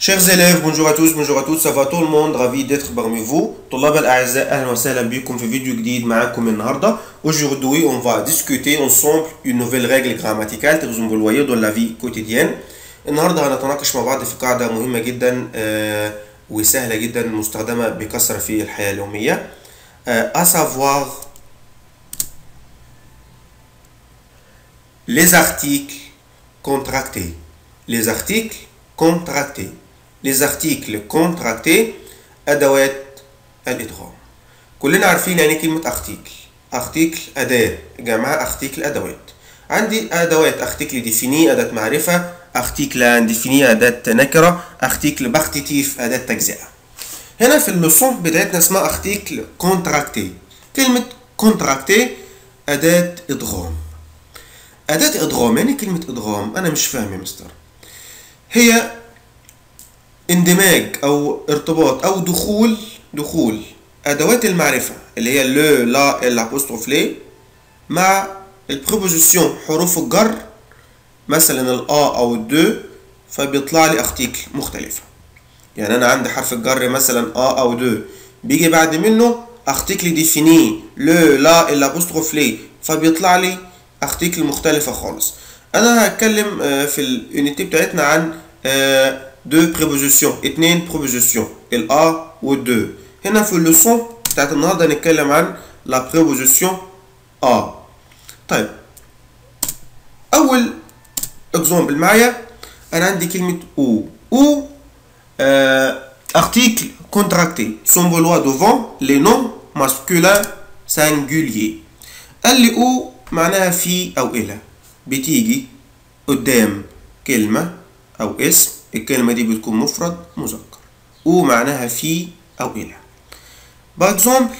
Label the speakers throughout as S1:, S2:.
S1: Chers élèves, bonjour à tous, bonjour à toutes, ça va tout le monde, ravi d'être parmi vous. طلاب الأعزاء أهلا وسهلا بكم في فيديو جديد معاكم النهاردة. Aujourd'hui, on va discuter ensemble une nouvelle règle grammaticale que vous voyez dans la vie quotidienne. النهاردة هنتناقش مع بعض في قاعدة مهمة جدا آه، وسهلة جدا مستخدمة بكثرة في الحياة اليومية. آه، à savoir les articles contractés. Les articles contractés. Les articles contractés أدوات الإدغام. كلنا عارفين يعني كلمة أرتيكل. أرتيكل أداة جمعها أرتيكل أدوات. عندي أدوات أرتيكل ديفيني أداة معرفة أرتيكل انديفيني أداة نكرة أرتيكل باختيتيف أداة تجزئة. هنا في اللسون بتاعتنا اسمها أرتيكل كونتراكتي. كلمة كونتراكتي أداة إدغام. أداة إدغام يعني كلمة إدغام أنا مش فاهم يا مستر هي اندماج أو ارتباط أو دخول دخول أدوات المعرفة اللي هي لو لا الأبوستروف لي مع البروبوزيسيون حروف الجر مثلا الأ أو الدو فبيطلع لي أرتيكل مختلفة يعني أنا عندي حرف الجر مثلا أ أو دو بيجي بعد منه أرتيكل ديفيني لو لا الأبوستروف لي فبيطلع لي ارتيكل مختلفة خالص انا هتكلم آه، في اليونيتي بتاعتنا عن دو بريبوزيسيون اتنين بريبوزيسيون الا والدو هنا في اللسون بتاعت النهارده هنتكلم عن لا بريبوزيسيون ا طيب اول اكزومبل معايا انا عندي كلمة او او article contracté symbole devant les noms masculins singuliers قال لي او معناها في أو إلى بتيجي قدام كلمة أو اسم الكلمة دي بتكون مفرد مذكر ومعناها في أو إلى باكزومبل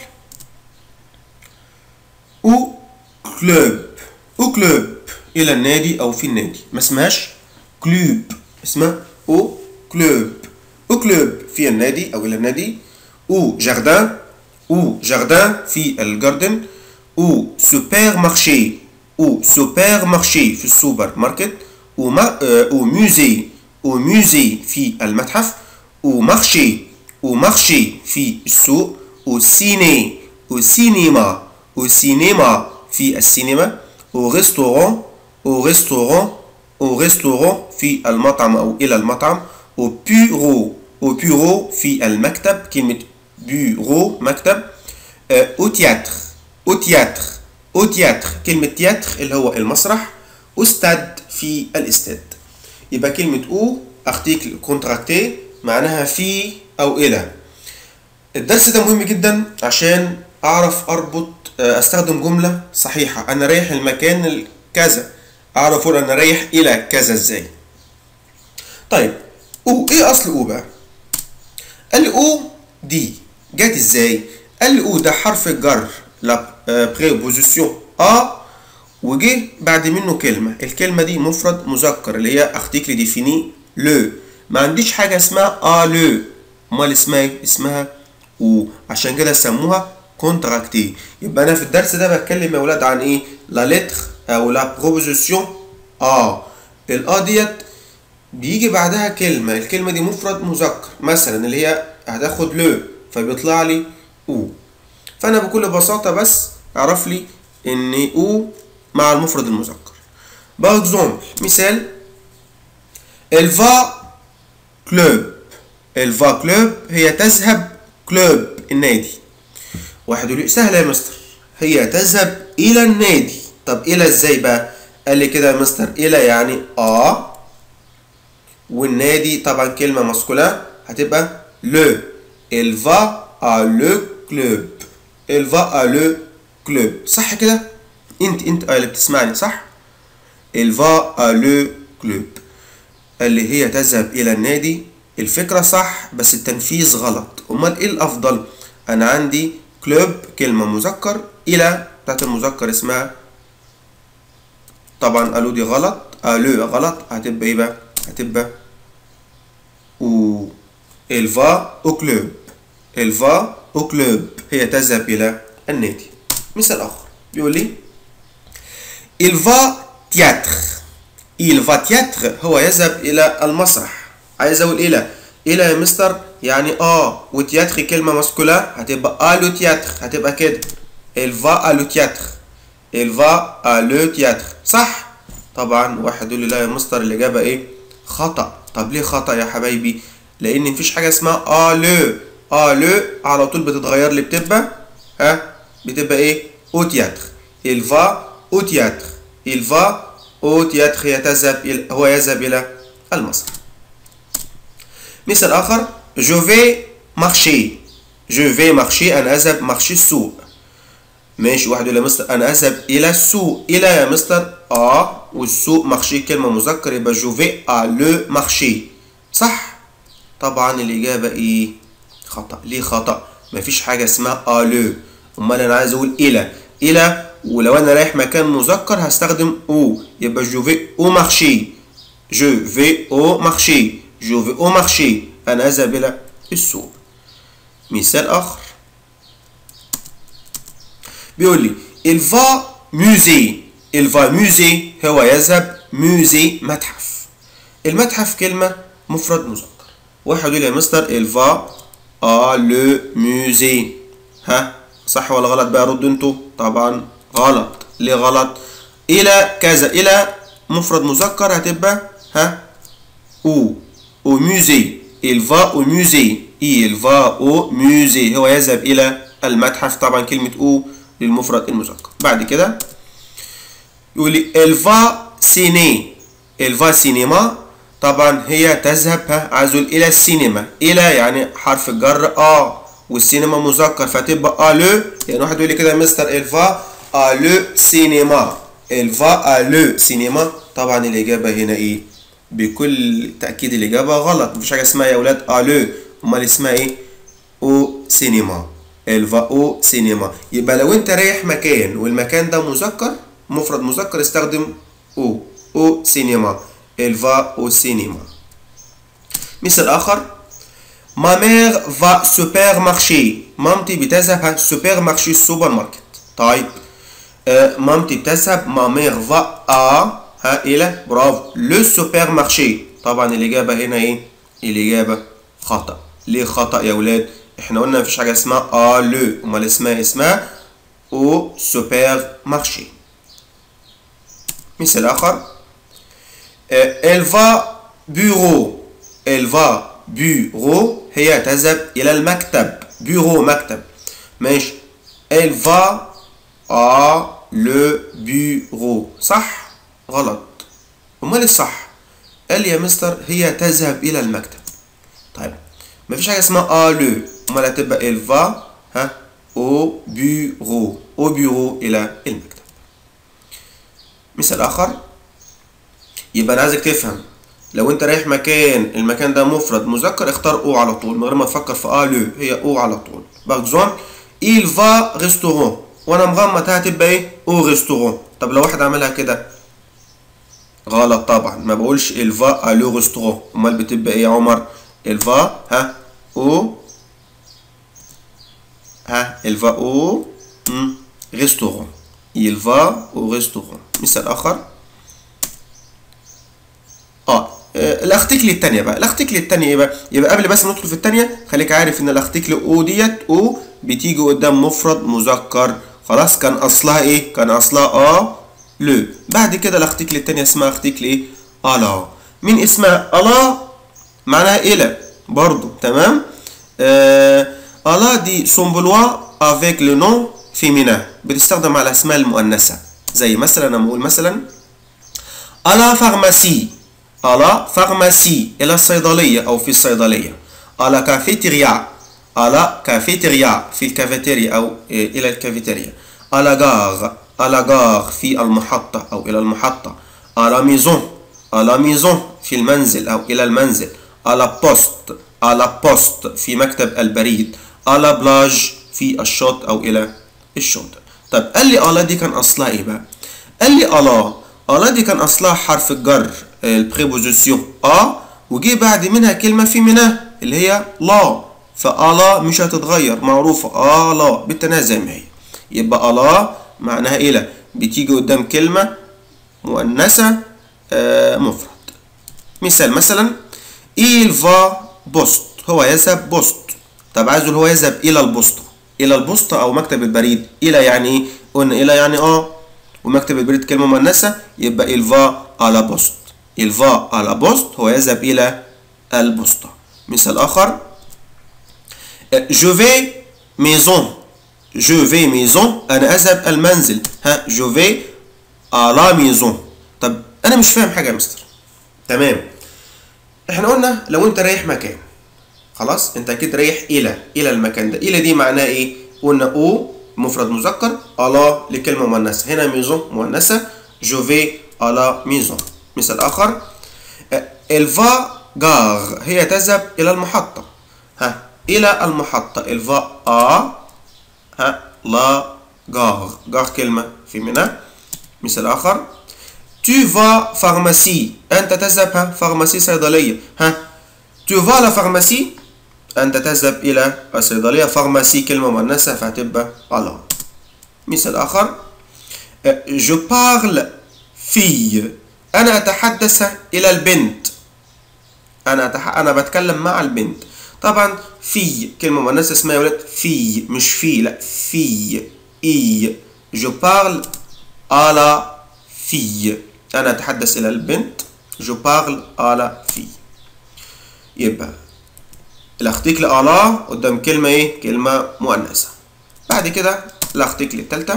S1: أو كلوب أو كلوب إلى النادي أو في النادي ما اسمهاش كلوب اسمها أو كلوب أو كلوب في النادي أو إلى النادي أو جاردان أو جاردان في الجاردن او سوبر مارشي او سوبر مارشي في السوبر ماركت او ما او موزي او موزي في المتحف او مارشي او مارشي في السوق او سيني او سينما او سينما في السينما او ريستورون او ريستورون او ريستورون في المطعم او الى المطعم او بيرو او بيرو في المكتب كلمة بيرو مكتب او تياتر او تياتر او تياتر كلمة تياتر اللي هو المسرح استاد في الاستاد يبقى كلمة او ارتيكل كونتراكتي معناها في او الى الدرس ده مهم جدا عشان اعرف اربط استخدم جملة صحيحة انا رايح المكان الكذا اعرف اقول انا رايح الى كذا ازاي طيب او ايه اصل او بقى قال لي او دي جت ازاي قال لي او ده حرف الجر لا بريبوزيسيون ا وجه بعد منه كلمه الكلمه دي مفرد مذكر اللي هي ارتيكل ديفيني لو ما عنديش حاجه اسمها ا لو امال اسمها ايه اسمها او عشان كده سموها كونتراكتي يبقى انا في الدرس ده بتكلم يا ولاد عن ايه لا لتر او لا بروبوزيسيون ا الا ديت بيجي بعدها كلمه الكلمه دي مفرد مذكر مثلا اللي هي هتاخد لو فبيطلع لي او فانا بكل بساطه بس اعرف لي ان او مع المفرد المذكر باكزومبل مثال elle va club elle va club هي تذهب كلوب النادي واحد يقول لي سهله يا مستر هي تذهب الى النادي طب الى ازاي بقى قال لي كده يا مستر الى يعني اه والنادي طبعا كلمه ماسكولا هتبقى لو elle va à le club elle va à le club صح كده انت انت اللي بتسمعني صح elle va à le club اللي هي تذهب الى النادي الفكرة صح بس التنفيذ غلط امال ايه الافضل انا عندي كلوب كلمة مذكر الى بتاعت المذكر اسمها طبعا الو دي غلط الو غلط هتبقى ايه بقى هتبقى و elle va au club elle va au club هي تذهب إلى النادي مثال آخر بيقول لي il va théâtre il va théâtre هو يذهب إلى المسرح عايز أقول إلى الى يا مستر يعني اه وتياتخ كلمه ماسكولا هتبقى الو تياتخ هتبقى كده الفا الو تياتخ الفا الو تياتخ صح طبعا واحد يقول لي لا يا مستر الاجابه ايه خطا طب ليه خطا يا حبايبي لان مفيش حاجه اسمها الو الو على طول بتتغير لي بتبقى ها بتبقى ايه او تياتخ الفا او تياتخ الفا او تياتخ يتذهب هو يذهب الى المسرح مثال آخر je vais marcher je vais marcher أنا أذهب marcher السوق ماشي واحد يقول يا مستر أنا أذهب إلى السوق إلى يا مستر آه والسوق مارشي كلمة مذكر يبقى je vais à le marché صح طبعا الإجابة إيه خطأ ليه خطأ مفيش حاجة اسمها à le أمال أنا عايز أقول إلى إلى ولو أنا رايح مكان مذكر هستخدم أو يبقى je vais au marché je vais au marché je vais au marché أنا أذهب إلى السوق مثال آخر بيقول لي il va musée il va musée هو يذهب musée متحف المتحف كلمة مفرد مذكر واحد يقول يا مستر il va à le musée ها صح ولا غلط بقى ردوا انتوا طبعا غلط ليه غلط إلى كذا إلى مفرد مذكر هتبقى ها او au musée il va au musée il va au musée هو يذهب إلى المتحف طبعا كلمة او للمفرد المذكر بعد كده يقول لي elle va ciné elle va cinéma طبعا هي تذهب ها عايز اقول الى السينما الى يعني حرف الجر اه والسينما مذكر فتبقى الو يعني واحد يقول لي كده يا مستر elle va à le cinéma elle va à le cinéma طبعا الاجابه هنا ايه بكل تاكيد الاجابه غلط مفيش حاجه اسمها يا اولاد الو امال اسمها ايه او سينما elle va au cinéma يبقى لو انت رايح مكان والمكان ده مذكر مفرد مذكر استخدم او au cinéma elle va au cinéma مثال آخر ما mère va supermarché مامتي بتذهب سوبر مارشي السوبر ماركت طيب آه مامتي بتذهب ما mère va à ها إلى برافو لو سوبر مارشي طبعا الإجابة هنا إيه؟ الإجابة خطأ ليه خطأ يا ولاد؟ إحنا قلنا مفيش حاجة اسمها آ لو أمال اسمها اسمها أو سوبر مارشي مثال آخر elle va bureau elle va bureau هي تذهب إلى المكتب bureau مكتب ماشي elle va à le bureau صح غلط أمال الصح قال لي يا مستر هي تذهب إلى المكتب طيب مفيش حاجة اسمها à le أمال هتبقى elle va ها au bureau au bureau إلى المكتب مثال آخر يبقى انا عايزك تفهم لو انت رايح مكان المكان ده مفرد مذكر اختار او على طول من غير ما تفكر في ا لو هي او على طول باكزوم il va restaurant وانا مغمض هتبقى ايه او restaurant طب لو واحد عملها كده غلط طبعا ما بقولش il va à le restaurant امال بتبقى ايه يا عمر il va ها او ها il va au restaurant il va au restaurant مثال اخر اه الارتكل الثانيه بقى الارتكل الثانيه ايه بقى يبقى قبل بس ما ندخل في الثانيه خليك عارف ان الارتكل او ديت او بتيجي قدام مفرد مذكر خلاص كان اصلها ايه كان اصلها اه لو بعد كده الارتكل الثانيه اسمها ارتكل ايه الا مين اسمها الا معناها الى برضو تمام آه الا دي سومبلوا افيك لو نون فيمينا بتستخدم على الاسماء المؤنثه زي مثلا انا بقول مثلا الا فارماسي على فارماسي إلى الصيدلية أو في الصيدلية على كافيتيريا على كافيتيريا في الكافيتيريا أو إلى الكافيتيريا على غار على غار في المحطة أو إلى المحطة على ميزون على ميزون في المنزل أو إلى المنزل على بوست على بوست في مكتب البريد على بلاج في الشط أو إلى الشاطئ طب قال لي ألا دي كان أصلها إيه بقى؟ قال لي ألا ألا دي كان أصلها حرف الجر البريبوزيسيون ا وجي بعد منها كلمة في منها اللي هي لا فألا مش هتتغير معروفة آ لا بالتنازع زي ما هي يبقى ألا معناها إلى بتيجي قدام كلمة مؤنثة آه مفرد مثال مثلا il va بوست هو يذهب بوست طب عايزه اللي هو يذهب الى البوسطة الى البوسطة او مكتب البريد الى يعني ايه قلنا الى يعني اه ومكتب البريد كلمة مؤنثة يبقى il va à la poste il va à la poste هو يذهب الى البوسطة مثال اخر je vais maison je vais maison انا اذهب المنزل ها je vais à la maison طب انا مش فاهم حاجه يا مستر تمام احنا قلنا لو انت رايح مكان خلاص انت اكيد رايح الى الى المكان ده الى دي معناها ايه قلنا او مفرد مذكر الا لكلمه مؤنثه هنا ميزون مؤنثه je vais à la maison مثال اخر elle va gare هي تذهب الى المحطه ها الى المحطه elle va à ها لا gare gare كلمه في منها مثال اخر tu vas pharmacie انت تذهب ها فارماسي صيدليه ها tu vas la pharmacie انت تذهب الى الصيدليه فارماسي كلمه مؤنثه فهتبقى على مثال اخر je parle fille انا اتحدث الى البنت انا أتح... انا بتكلم مع البنت طبعا في كلمه مؤنثه اسمها يا ولاد في مش في لا في اي je parle à la fille انا اتحدث الى البنت je parle à la fille يبقى الارتيكل الا قدام كلمه ايه كلمه مؤنثه بعد كده الارتيكل الثالثه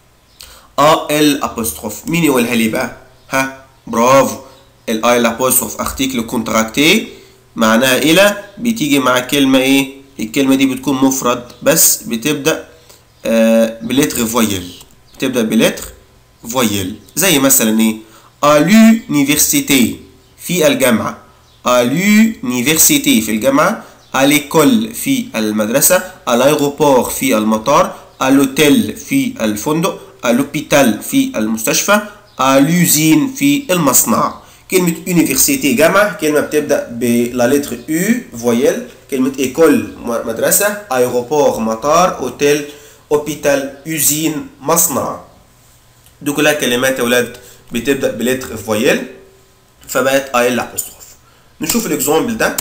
S1: ا ال ابوستروف مين يقولها لي بقى ها برافو الاي الابوستروف ارتيكل كونتراكتي معناها الى بتيجي مع كلمه ايه الكلمه دي بتكون مفرد بس بتبدا آه بلتر فويل بتبدا بلتر فويل زي مثلا ايه à l'université في الجامعه à l'université في الجامعه à l'école في المدرسه à l'aéroport في المطار à l'hôtel في الفندق à l'hôpital في المستشفى à l'usine في المصنع كلمة université جامعة كلمة بتبدأ بلا لتر U فويل كلمة école مدرسة aéroport مطار هوتيل هوبيتال usine مصنع دي كلها كلمات يا ولاد بتبدأ بلتر فويل فبقت اي ال ابوستروف نشوف الاكزامبل ده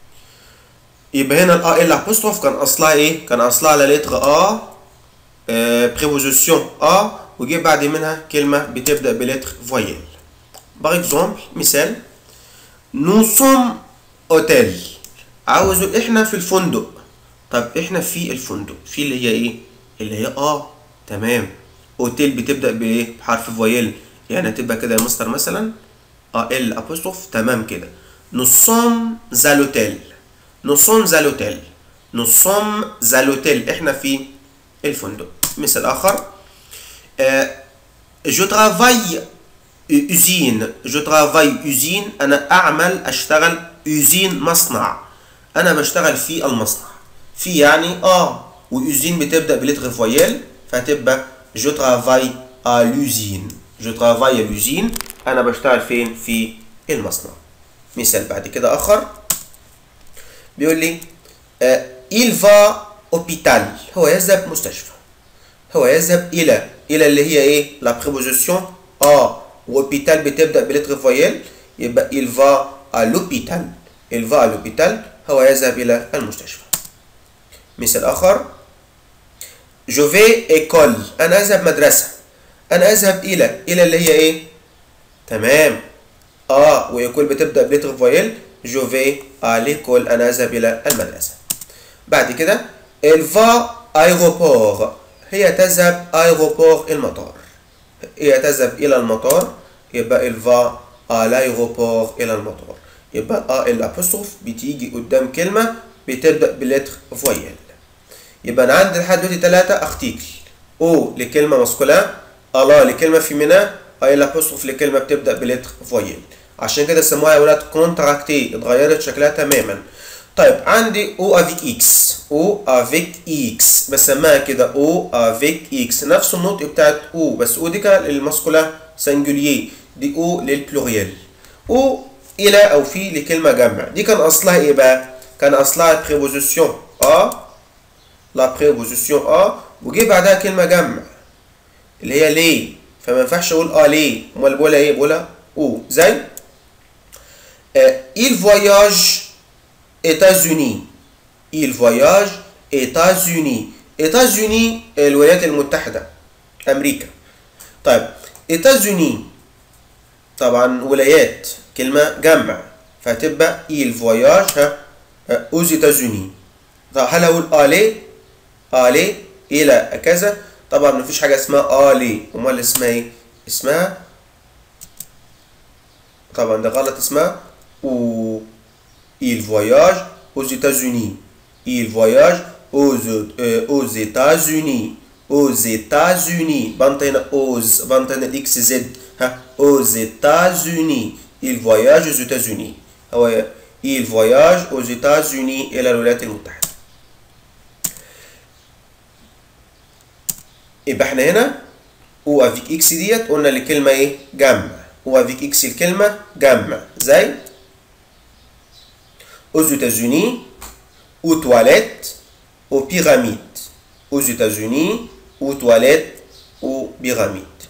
S1: يبقى هنا الا ال ابوستروف كان اصلها ايه؟ كان اصلها على لتر ا بريبوزيسيون ا وجي بعد منها كلمة بتبدأ بلتر فويل باغ اكزومبل مثال نو سوم اوتيل عاوز احنا في الفندق طب احنا في الفندق في اللي هي ايه اللي هي اه تمام اوتيل بتبدا بايه بحرف فويل يعني هتبقى كده يا مستر مثلا اه ال ابوستروف تمام كده نو سوم ذا لوتيل نو سوم ذا لوتيل نو سوم ذا لوتيل احنا في الفندق مثال اخر جو ترافاي usine je travaille usine انا اعمل اشتغل usine مصنع انا بشتغل في المصنع في يعني اه وusine بتبدا بلتر فويل فهتبقى je travaille à l'usine je travaille à l'usine انا بشتغل فين في المصنع مثال بعد كده اخر بيقول لي آه il va hôpital هو يذهب مستشفى هو يذهب الى الى اللي هي ايه la préposition à وhôpital بتبدأ بلتر فويل يبقى il va à l'hôpital il va à l'hôpital هو يذهب إلى المستشفى مثال آخر je vais école أنا أذهب مدرسة أنا أذهب إلى إلى اللي هي إيه تمام آه ويكون بتبدأ بلتر فويل je vais à l'école أنا أذهب إلى المدرسة بعد كده elle va aéroport هي تذهب aéroport المطار هي تذهب إلى المطار يبقى il va à l'aéroport إلى المطار يبقى ا الابوستروف بتيجي قدام كلمة بتبدأ بلتر فويل يبقى أنا عندي لحد دلوقتي تلاتة أرتيكل او لكلمة ماسكولين الا لكلمة فيمينا اي الابوستروف لكلمة بتبدأ بلتر فويل عشان كده سموها يا ولاد كونتراكتي اتغيرت شكلها تماما طيب عندي او افيك اكس او افيك اكس بسميها كده او افيك اكس نفس النطق بتاعت او بس او دي كان للماسكولا سنجولير دي او للبلوريال او الى او في لكلمه جمع دي كان اصلها ايه بقى كان اصلها بريبوزيسيون ا لا بريبوزيسيون ا وجي بعدها كلمه جمع اللي هي ليه فما ينفعش اقول اه ليه امال بقولها ايه بقولها او زي il voyage États-Unis il voyage États-Unis États-Unis الولايات المتحدة أمريكا طيب États-Unis طبعا ولايات كلمة جمع فهتبقى il voyage ها ها، aux États-Unis طب هل أقول aller aller إلى كذا طبعا مفيش حاجة اسمها aller أمال اسمها إيه؟ اسمها طبعا ده غلط اسمها ou il voyage aux États-Unis il voyage aux, euh, aux États-Unis aux États-Unis بنط هنا aux بنط هنا الاكس زد ها aux États-Unis il voyage aux États-Unis هو il voyage aux États-Unis إلى الولايات المتحدة يبقى احنا هنا او افيك اكس ديت قلنا لكلمة ايه؟ جمع او افيك اكس الكلمة جمع زي aux États-Unis aux toilettes aux pyramides aux États-Unis aux toilettes aux pyramides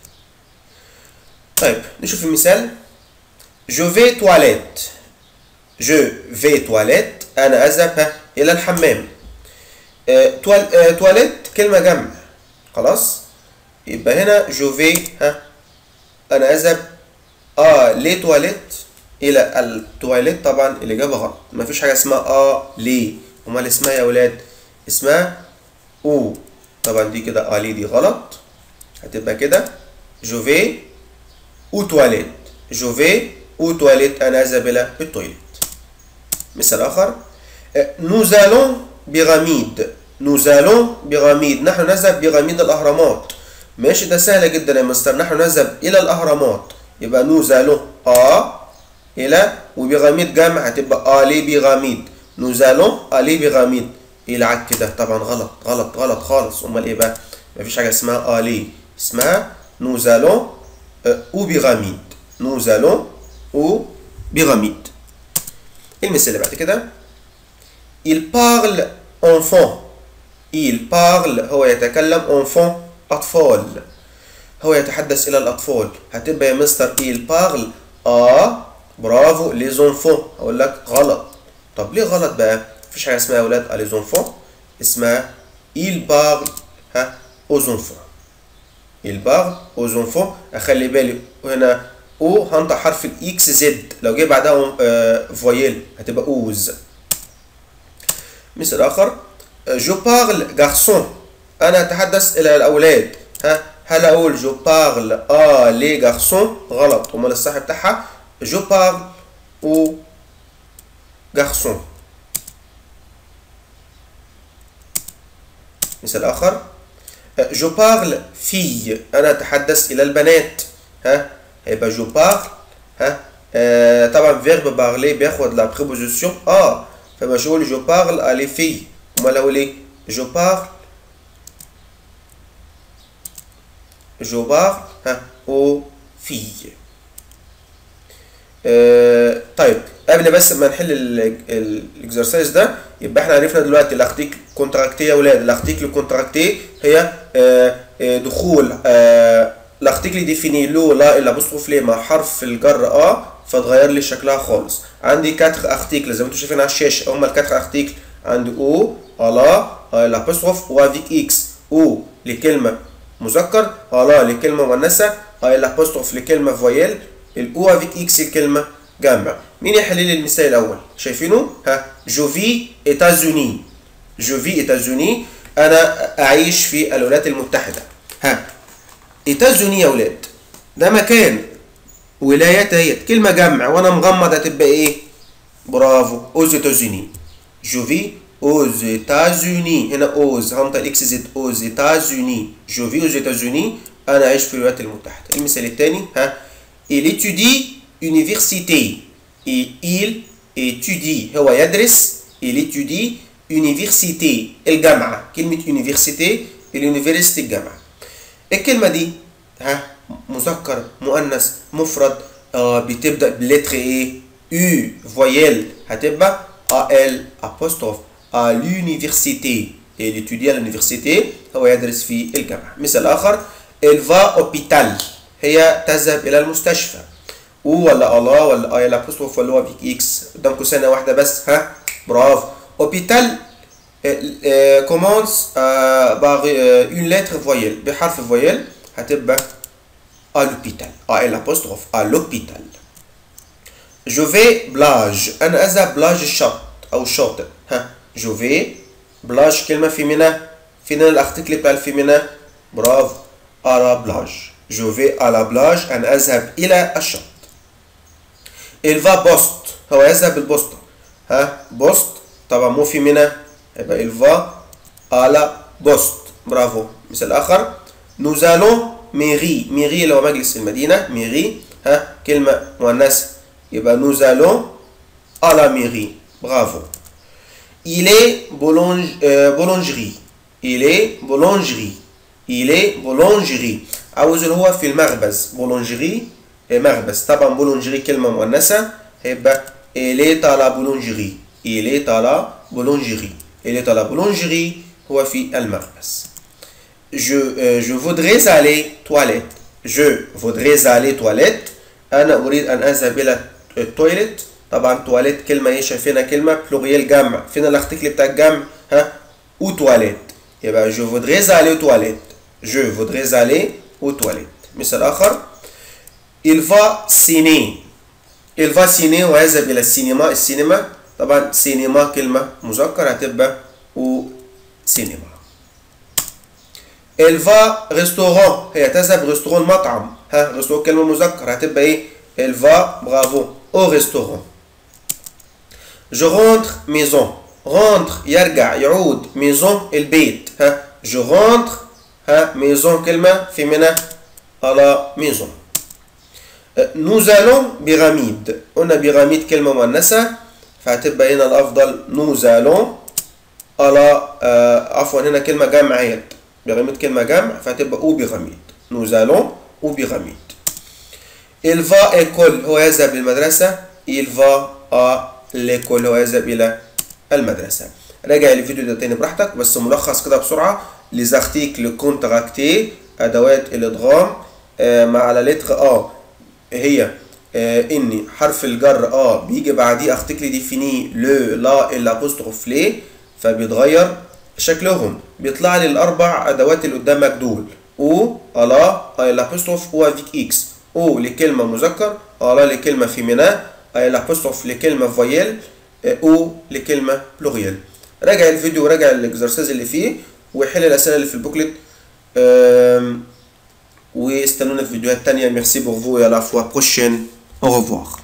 S1: طيب نشوف المثال je vais toilette je vais toilette أنا أذهب إلى الحمام آه، توال- آه، تواليت كلمة جمع خلاص يبقى هنا je vais ها أنا أذهب اه لي تواليت إلى التواليت طبعا الإجابة غلط مفيش حاجة اسمها اه ليه أمال اسمها يا ولاد اسمها او طبعا دي كده اه ليه دي غلط هتبقى كده je vais au toilette je vais au toilette أنا أذهب إلى التواليت مثال آخر آه، nous allons بيراميد nous allons بيراميد نحن نذهب بيراميد الأهرامات ماشي ده سهل جدا يا مستر نحن نذهب إلى الأهرامات يبقى nous allons آ إلى وبيراميد جمع هتبقى آلي بيراميد nous allons aller بيراميد إلى عك كده طبعا غلط غلط غلط خالص أمال إيه بقى مفيش حاجة اسمها آلي اسمها nous allons آه، au بيراميد nous allons au بيراميد المثال اللي بعد كده il parle enfant il parle هو يتكلم enfant أطفال هو يتحدث إلى الأطفال هتبقى يا مستر il parle آ برافو les enfants هقول لك غلط طب ليه غلط بقى؟ مفيش حاجة اسمها يا أولاد à les enfants اسمها il parle ها aux enfants il parle aux enfants أخلي بالي هنا او هنطق حرف الاكس زد لو جه بعدها آه، فويل هتبقى اوز مثال آخر جو بارل جارسون أنا أتحدث إلى الأولاد ها هل أقول جو بارل آ لي جارسون غلط أمال الصح بتاعها جو بارل أو جارسون مثال آخر جو بارل في أنا أتحدث إلى البنات ها هيبقى جو بارل ها آه طبعا فيرب بارلي بياخد لا بريبوزيسيون اه فمش هقول جو بارل à les filles امال اقول ايه جو بارل جو بارل ها aux filles آه طيب قبل بس ما نحل الاكسرسايز ده يبقى احنا عرفنا دلوقتي الاختيك كونتراكتي يا ولاد الاختيك الكونتراكتي هي آه آه دخول آه l'article définit لو لا الا بوستروف ليه مع حرف الجر اه فتغير لي شكلها خالص عندي 4 ارتيكل زي ما انتم شايفين على الشاشه هما ال 4 ارتيكل عندي او الا لابوستروف وافيك اكس او لكلمه مذكر الا لكلمه مؤنثه اي لابوستروف لكلمه فويل الاو افيك اكس الكلمه جمع مين يحل لي المثال الاول شايفينه ها جو في ايتازوني جو في ايتازوني انا اعيش في الولايات المتحده ها ايتازوني يا ولاد ده مكان ولايات اهيت كلمه جمع وانا مغمض هتبقى ايه برافو اوز ايتازوني جو في اوز ايتازوني هنا اوز هنطق الاكس زد اوز ايتازوني جو في اوز ايتازوني انا عايش في الولايات المتحده المثال الثاني ها il étudie université et il étudie هو يدرس il étudie université الجامعه كلمه université اليونيفرسيتي الجامعه الكلمة دي ها مذكر مؤنث مفرد آه بتبدأ بلتر ايه U voyelle هتبقى AL apostrophe à l'université et l'étudier à l'université هو يدرس في الجامعة مثال آخر elle va hôpital هي تذهب إلى المستشفى او ولا الله ولا اي الابوستروف ولا هو فيك اكس قدامكم سنة واحدة بس ها برافو hôpital commence par une lettre voyelle بحرف voyelle هتبقى à l'hôpital à l'apostrophe à l'hôpital je vais بلاج انا اذهب بلاج الشط او الشاطئ ها je vais بلاج كلمه فيمينا فين الارتيكل بتاع الفيمينا برافو à la plage je vais à la plage انا اذهب الى الشط il va بوست هو يذهب البوسطه ها بوست طبعا مو فيمينا يبقى il va à la poste برافو مثال اخر nous allons mairie mairie اللي هو مجلس المدينه mairie ها كلمه مؤنثه يبقى nous allons à la mairie bravo il est boulange, euh, boulangerie il est boulangerie il est boulangerie عاوز اللي هو في المخبز بولونجري مخبز طبعا بولونجري كلمه مؤنثه هيبقى il est à la boulangerie il est à la boulangerie il est à la boulangerie هو في المخبز je euh, je voudrais aller toilette je voudrais aller toilette انا اريد ان اذهب الى التويليت طبعا تواليت كلمه ايه شايفينها كلمه بلوريال جمع فين الارتيكل بتاع الجمع ها او تواليت يبقى je voudrais aller aux toilettes je voudrais aller aux toilettes مثال اخر il va ciné il va ciné ويذهب الى السينما السينما طبعا سينما كلمه مذكر هتبقى او سينما elle va restaurant هي تذهب ريستورون مطعم ها ريستورون كلمه مذكر هتبقى ايه elle va bravo au restaurant je rentre maison rentre يرجع يعود maison البيت ها je rentre ها maison كلمة féminin à la maison nous allons بيراميد قلنا بيراميد كلمة مؤنثة فهتبقى هنا الأفضل nous allons على آه عفوا هنا كلمة جمع هي بيراميد كلمة جمع فهتبقى أو بيراميد nous allons أو بيراميد il va école هو يذهب للمدرسة il va à l'école هو يذهب إلى المدرسة راجع الفيديو ده تاني براحتك بس ملخص كده بسرعة les articles contractés أدوات الإدغام آه مع على لتر آ هي آه إن حرف الجر آ بيجي بعديه article défini le la الأبوستروف ليه فبيتغير شكلهم بيطلع لي الأربع أدوات اللي قدامك دول او ألا الأبوستروف هو افيك إكس او لكلمة مذكر ألا لكلمة فيمينا الأبوستروف لكلمة فويل او لكلمة بلوريال راجع الفيديو وراجع الاكزرسيز اللي فيه وحل الأسئلة اللي في البوكلت واستنونا في فيديوهات تانية ميرسي بور فو et à la fois prochaine au revoir